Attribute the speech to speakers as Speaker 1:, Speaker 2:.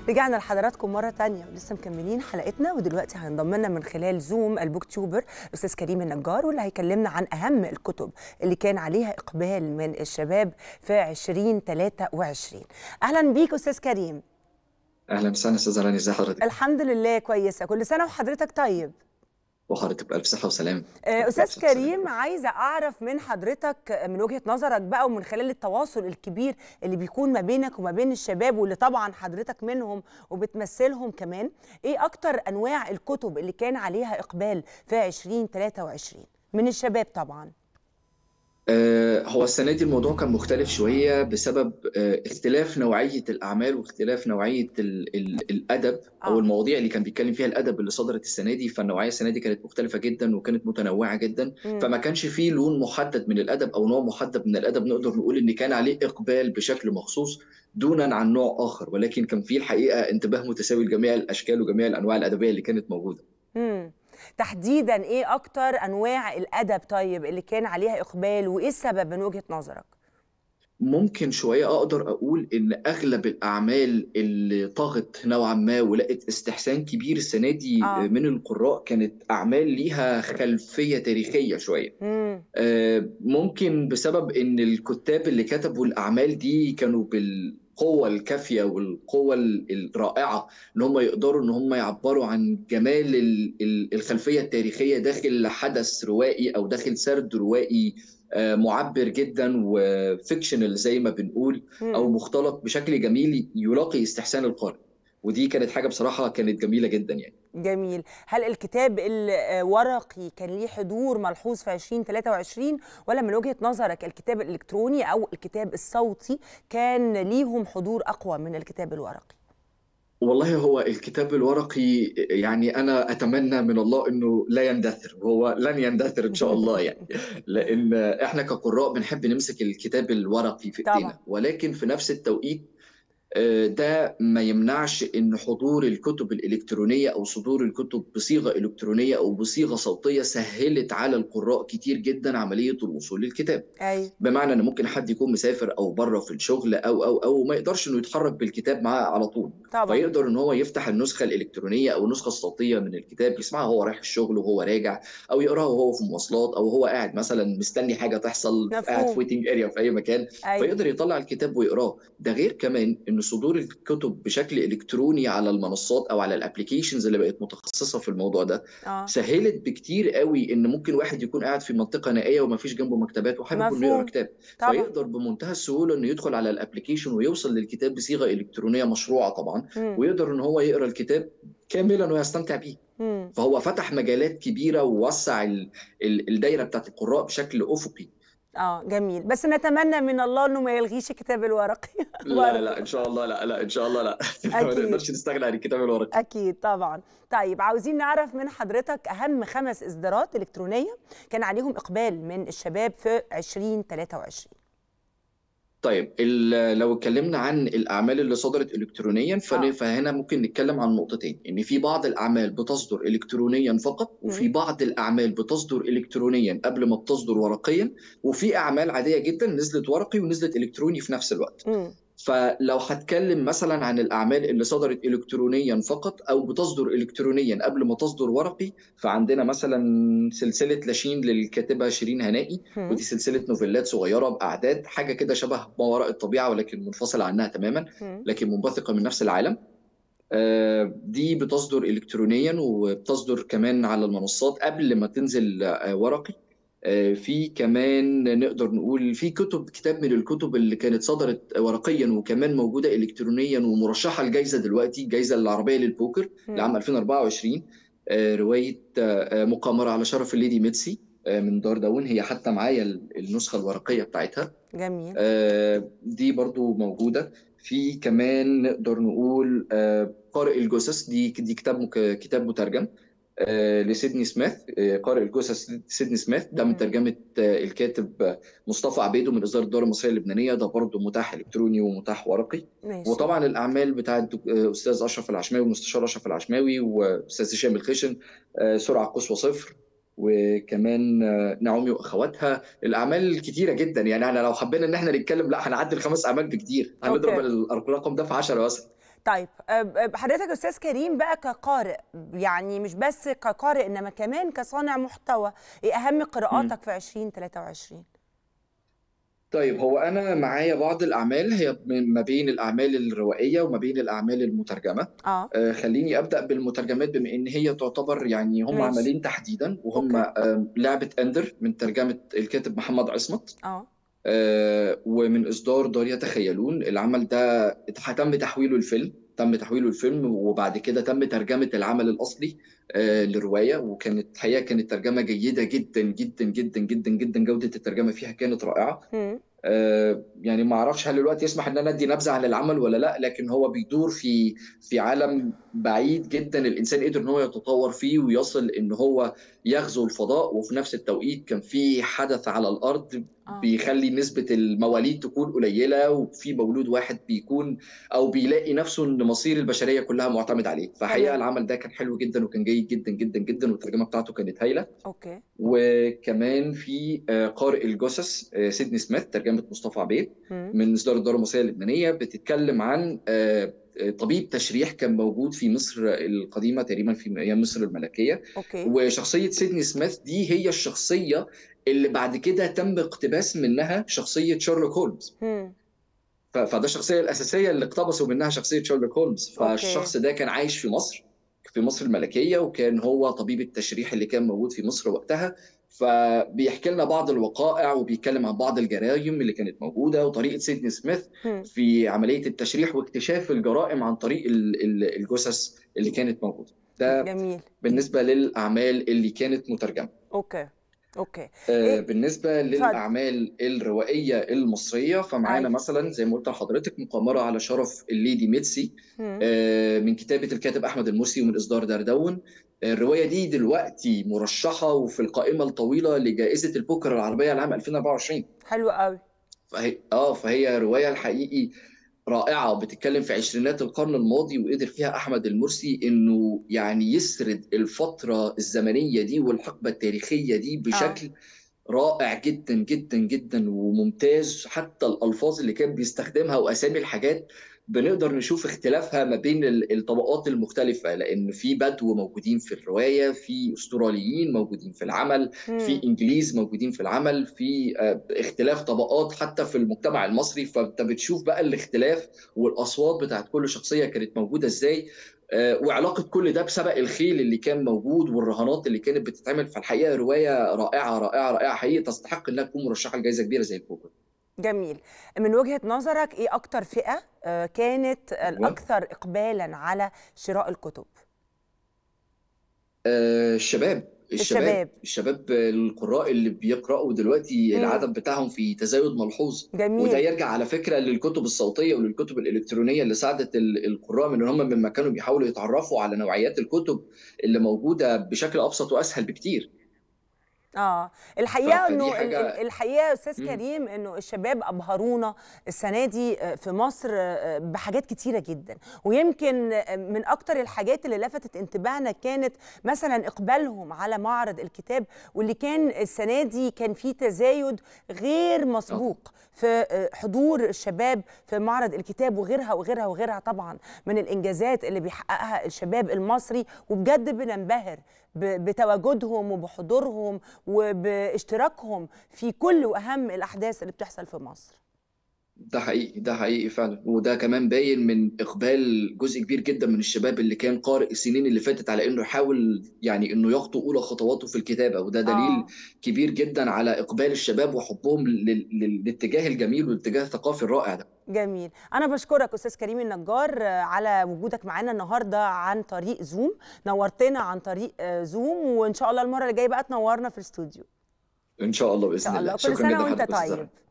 Speaker 1: رجعنا لحضراتكم مرة تانية ولسه مكملين حلقتنا ودلوقتي هينضم لنا من خلال زوم البوك تيوبر أستاذ كريم النجار واللي هيكلمنا عن أهم الكتب اللي كان عليها إقبال من الشباب في 2023 أهلا بيك أستاذ كريم
Speaker 2: اهلا وسهلا استاذه راني ازي حضرتك
Speaker 1: الحمد لله كويسة كل سنة وحضرتك طيب
Speaker 2: وحضرتك بالف صحه وسلام
Speaker 1: آه،
Speaker 2: بألف
Speaker 1: أستاذ
Speaker 2: صحة وسلام.
Speaker 1: كريم عايزة أعرف من حضرتك من وجهة نظرك بقى ومن خلال التواصل الكبير اللي بيكون ما بينك وما بين الشباب واللي طبعا حضرتك منهم وبتمثلهم كمان إيه أكتر أنواع الكتب اللي كان عليها إقبال في 2023 من الشباب طبعا
Speaker 2: آه، هو السنه دي الموضوع كان مختلف شويه بسبب آه، اختلاف نوعيه الاعمال واختلاف نوعيه ال ال الادب او
Speaker 1: آه.
Speaker 2: المواضيع اللي كان بيتكلم فيها الادب اللي صدرت السنه دي فالنوعيه السنه دي كانت مختلفه جدا وكانت متنوعه جدا
Speaker 1: مم.
Speaker 2: فما كانش فيه لون محدد من الادب او نوع محدد من الادب نقدر نقول ان كان عليه اقبال بشكل مخصوص دونا عن نوع اخر ولكن كان فيه الحقيقه انتباه متساوي لجميع الاشكال وجميع الانواع الادبيه اللي كانت موجوده
Speaker 1: مم. تحديدا إيه أكتر أنواع الأدب طيب اللي كان عليها إقبال وإيه السبب من وجهة نظرك؟
Speaker 2: ممكن شوية أقدر أقول إن أغلب الأعمال اللي طغت نوعا ما ولقت استحسان كبير السنة دي
Speaker 1: آه.
Speaker 2: من القراء كانت أعمال ليها خلفية تاريخية شوية
Speaker 1: مم.
Speaker 2: آه، ممكن بسبب إن الكتاب اللي كتبوا الأعمال دي كانوا بالقوة الكافية والقوة ال- الرائعة إن هم يقدروا إن هم يعبروا عن جمال ال- ال- الخلفية التاريخية داخل حدث روائي أو داخل سرد روائي آه، معبر جدا وفيكشنال زي ما بنقول او
Speaker 1: مم.
Speaker 2: مختلط بشكل جميل يلاقي استحسان القارئ ودي كانت حاجه بصراحه كانت جميله جدا يعني
Speaker 1: جميل هل الكتاب الورقي كان ليه حضور ملحوظ في 2023 ولا من وجهة نظرك الكتاب الإلكتروني أو الكتاب الصوتي كان ليهم حضور أقوى من الكتاب الورقي
Speaker 2: والله هو الكتاب الورقي يعني انا اتمنى من الله انه لا يندثر وهو لن يندثر ان شاء الله يعني لان احنا كقراء بنحب نمسك الكتاب الورقي في
Speaker 1: طبعا.
Speaker 2: ايدينا ولكن في نفس التوقيت آه، ده ما يمنعش ان حضور الكتب الالكترونيه او صدور الكتب بصيغه الكترونيه او بصيغه صوتيه سهلت على القراء كتير جدا عمليه الوصول للكتاب
Speaker 1: أي
Speaker 2: بمعنى ان ممكن حد يكون مسافر او بره في الشغل او او او ما يقدرش انه يتحرك بالكتاب معاه على طول
Speaker 1: طبعا
Speaker 2: فيقدر ان هو يفتح النسخه الالكترونيه او النسخه الصوتيه من الكتاب يسمعها وهو رايح الشغل وهو راجع او يقراها وهو في مواصلات او هو قاعد مثلا مستني حاجه تحصل
Speaker 1: مفهوم.
Speaker 2: قاعد في ويتنج اريا في اي مكان
Speaker 1: أي
Speaker 2: فيقدر يطلع الكتاب ويقراه ده غير كمان ان صدور الكتب بشكل الكتروني على المنصات او على الابلكيشنز اللي بقت متخصصه في الموضوع ده
Speaker 1: آه
Speaker 2: سهلت بكتير قوي ان ممكن واحد يكون قاعد في منطقه نائيه وما فيش جنبه مكتبات وحابب انه يقرا
Speaker 1: مفهوم.
Speaker 2: كتاب
Speaker 1: طبعا
Speaker 2: فيقدر بمنتهى السهوله انه يدخل على الابلكيشن ويوصل للكتاب بصيغه الكترونيه مشروعه طبعا
Speaker 1: مم.
Speaker 2: ويقدر ان هو يقرا الكتاب كاملا ويستمتع بيه
Speaker 1: مم.
Speaker 2: فهو فتح مجالات كبيره ووسع ال- ال- الدايره بتاعت القراء بشكل افقي
Speaker 1: اه جميل بس نتمنى من الله انه ما يلغيش الكتاب الورقي
Speaker 2: لا لا ان شاء الله لا لا ان شاء الله لا ما
Speaker 1: أكيد.
Speaker 2: نقدرش نستغنى عن الكتاب الورقي
Speaker 1: اكيد طبعا طيب عاوزين نعرف من حضرتك اهم خمس اصدارات الكترونيه كان عليهم اقبال من الشباب في 2023
Speaker 2: طيب ال- لو اتكلمنا عن الاعمال اللي صدرت الكترونيا فن-
Speaker 1: آه.
Speaker 2: فهنا ممكن نتكلم عن نقطتين ان في بعض الاعمال بتصدر الكترونيا فقط وفي
Speaker 1: مم.
Speaker 2: بعض الاعمال بتصدر الكترونيا قبل ما بتصدر ورقيا وفي اعمال عاديه جدا نزلت ورقي ونزلت الكتروني في نفس الوقت
Speaker 1: مم.
Speaker 2: فلو هتكلم مثلا عن الاعمال اللي صدرت الكترونيا فقط او بتصدر الكترونيا قبل ما تصدر ورقي فعندنا مثلا سلسله لاشين للكاتبه شيرين هنائي
Speaker 1: مم.
Speaker 2: ودي سلسله نوفيلات صغيره باعداد حاجه كده شبه ما وراء الطبيعه ولكن منفصله عنها تماما
Speaker 1: مم.
Speaker 2: لكن منبثقه من نفس العالم آه، دي بتصدر الكترونيا وبتصدر كمان على المنصات قبل ما تنزل آه، ورقي آه، في كمان نقدر نقول في كتب كتاب من الكتب اللي كانت صدرت ورقيا وكمان موجوده الكترونيا ومرشحه لجائزه دلوقتي الجائزه العربيه للبوكر
Speaker 1: مم.
Speaker 2: لعام 2024 آه، روايه آه، آه، مقامره على شرف الليدي ميتسي آه، من دار داون هي حتى معايا النسخه الورقيه بتاعتها
Speaker 1: جميل
Speaker 2: آه، دي برضو موجودة في كمان نقدر نقول آه، قارئ الجثث دي دي كتاب مك- كتاب مترجم آه، لسيدني سميث آه، قارئ الجثث سيدني سميث ده من
Speaker 1: مم.
Speaker 2: ترجمة آه، الكاتب آه، مصطفى عبيدو من إصدار الدار المصرية اللبنانية ده برضو متاح إلكتروني ومتاح ورقي
Speaker 1: ماشي
Speaker 2: وطبعا الأعمال بتاعت دك- آه، أستاذ أشرف العشماوي والمستشار أشرف العشماوي وأستاذ هشام الخشن آه، سرعة قصوى صفر وكمان آه، نعومي واخواتها الاعمال كتيره جدا يعني احنا لو حبينا ان احنا نتكلم لا هنعدي الخمس اعمال بكتير هنضرب
Speaker 1: أوكي.
Speaker 2: الرقم ده في 10 مثلا
Speaker 1: طيب آه، حضرتك استاذ كريم بقى كقارئ يعني مش بس كقارئ انما كمان كصانع محتوى ايه اهم قراءاتك في 2023
Speaker 2: طيب هو انا معايا بعض الاعمال هي من- ما بين الاعمال الروائيه وما بين الاعمال المترجمه
Speaker 1: اه
Speaker 2: آه، خليني ابدا بالمترجمات بما ان هي تعتبر يعني هم
Speaker 1: ماشي.
Speaker 2: عملين تحديدا وهم
Speaker 1: أوكي.
Speaker 2: آه، لعبه اندر من ترجمه الكاتب محمد عصمت
Speaker 1: اه
Speaker 2: آه، ومن اصدار دار يتخيلون العمل ده تم تحويله الفيلم تم تحويله الفيلم وبعد كده تم ترجمه العمل الاصلي آه، لروايه وكانت الحقيقه كانت ترجمه جيده جدا جدا جدا جدا جدا جوده الترجمه فيها كانت رائعه
Speaker 1: مم.
Speaker 2: آه، يعني ما اعرفش هل الوقت يسمح ان انا ادي نبذه عن العمل ولا لا لكن هو بيدور في في عالم بعيد جدا الانسان قدر ان هو يتطور فيه ويصل ان هو يغزو الفضاء وفي نفس التوقيت كان في حدث على الارض
Speaker 1: آه.
Speaker 2: بيخلي نسبه المواليد تكون قليله وفي مولود واحد بيكون او بيلاقي نفسه ان مصير البشريه كلها معتمد عليه فحقيقه
Speaker 1: تمام.
Speaker 2: العمل ده كان حلو جدا وكان جيد جدا جدا جدا والترجمه بتاعته كانت هايله
Speaker 1: اوكي
Speaker 2: وكمان في آه، قارئ الجثث آه، سيدني سميث ترجمة مصطفى عبيد
Speaker 1: مم.
Speaker 2: من إصدار الدار المصرية اللبنانية بتتكلم عن آه، آه، طبيب تشريح كان موجود في مصر القديمة تقريبا في أيام مصر الملكية
Speaker 1: اوكي
Speaker 2: وشخصية سيدني سميث دي هي الشخصية اللي بعد كده تم اقتباس منها شخصية شارلوك هولمز
Speaker 1: مم.
Speaker 2: ف- فده الشخصية الأساسية اللي اقتبسوا منها شخصية شارلوك هولمز فالشخص ده كان عايش في مصر في مصر الملكية وكان هو طبيب التشريح اللي كان موجود في مصر وقتها فبيحكي لنا بعض الوقائع وبيتكلم عن بعض الجرائم اللي كانت موجودة وطريقة سيدني سميث
Speaker 1: مم.
Speaker 2: في عملية التشريح واكتشاف الجرائم عن طريق ال- ال- الجثث اللي كانت موجودة ده
Speaker 1: جميل
Speaker 2: بالنسبة للأعمال اللي كانت مترجمة
Speaker 1: اوكي اوكي
Speaker 2: آه،
Speaker 1: إيه؟
Speaker 2: بالنسبة للأعمال الروائية المصرية فمعانا
Speaker 1: أيوة.
Speaker 2: مثلا زي ما قلت لحضرتك مقامرة على شرف الليدي ميتسي
Speaker 1: مم.
Speaker 2: آه، من كتابة الكاتب أحمد المرسي ومن إصدار داردون آه، الرواية دي دلوقتي مرشحة وفي القائمة الطويلة لجائزة البوكر العربية لعام 2024
Speaker 1: حلو قوي
Speaker 2: فهي اه فهي رواية الحقيقي رائعة بتتكلم في عشرينات القرن الماضي وقدر فيها أحمد المرسي إنه يعني يسرد الفترة الزمنية دي والحقبة التاريخية دي بشكل رائع جدا جدا جدا وممتاز حتى الألفاظ اللي كان بيستخدمها وأسامي الحاجات بنقدر نشوف اختلافها ما بين ال- الطبقات المختلفة لأن في بدو موجودين في الرواية في أستراليين موجودين في العمل
Speaker 1: مم.
Speaker 2: في انجليز موجودين في العمل في آه، اختلاف طبقات حتى في المجتمع المصري فانت بتشوف بقى الاختلاف والاصوات بتاعت كل شخصيه كانت موجوده ازاي آه، وعلاقه كل ده بسبق الخيل اللي كان موجود والرهانات اللي كانت بتتعمل فالحقيقه روايه رائعه رائعه رائعه حقيقي تستحق انها تكون مرشحه لجائزه كبيره زي البوكر
Speaker 1: جميل من وجهة نظرك ايه اكتر فئة آه، كانت الاكثر اقبالا على شراء الكتب
Speaker 2: آه، الشباب
Speaker 1: الشباب.
Speaker 2: الشباب الشباب القراء اللي بيقرأوا دلوقتي
Speaker 1: مم.
Speaker 2: العدد بتاعهم في تزايد ملحوظ وده
Speaker 1: جميل
Speaker 2: يرجع على فكره للكتب الصوتيه وللكتب الالكترونيه اللي ساعدت ال- القراء من ان هم مما كانوا بيحاولوا يتعرفوا على نوعيات الكتب اللي موجوده بشكل ابسط واسهل بكتير
Speaker 1: اه الحقيقه
Speaker 2: فدي
Speaker 1: انه
Speaker 2: حاجة-
Speaker 1: ال- ال- الحقيقه يا استاذ
Speaker 2: مم.
Speaker 1: كريم انه الشباب ابهرونا السنه دي آه، في مصر آه، بحاجات كتيره جدا ويمكن آه، من اكتر الحاجات اللي لفتت انتباهنا كانت مثلا اقبالهم على معرض الكتاب واللي كان السنه دي كان في تزايد غير مسبوق في آه، حضور الشباب في معرض الكتاب وغيرها وغيرها وغيرها طبعا من الانجازات اللي بيحققها الشباب المصري وبجد بننبهر ب- بتواجدهم وبحضورهم وباشتراكهم في كل واهم الاحداث اللي بتحصل في مصر
Speaker 2: ده حقيقي ده حقيقي فعلا وده كمان باين من اقبال جزء كبير جدا من الشباب اللي كان قارئ السنين اللي فاتت على انه يحاول يعني انه يخطو اولى خطواته في الكتابه وده دليل
Speaker 1: آه.
Speaker 2: كبير جدا على اقبال الشباب وحبهم لل- لل- للاتجاه الجميل والاتجاه الثقافي الرائع ده
Speaker 1: جميل انا بشكرك استاذ كريم النجار آه، على وجودك معانا النهارده عن طريق زوم نورتنا عن طريق آه، زوم وان شاء الله المره اللي جايه بقى تنورنا في الاستوديو
Speaker 2: ان شاء الله
Speaker 1: ان
Speaker 2: باذن
Speaker 1: شاء الله
Speaker 2: الله
Speaker 1: كل
Speaker 2: شكرا
Speaker 1: سنه
Speaker 2: جدا
Speaker 1: وانت
Speaker 2: لحضرتك أستاذ زهرة.
Speaker 1: طيب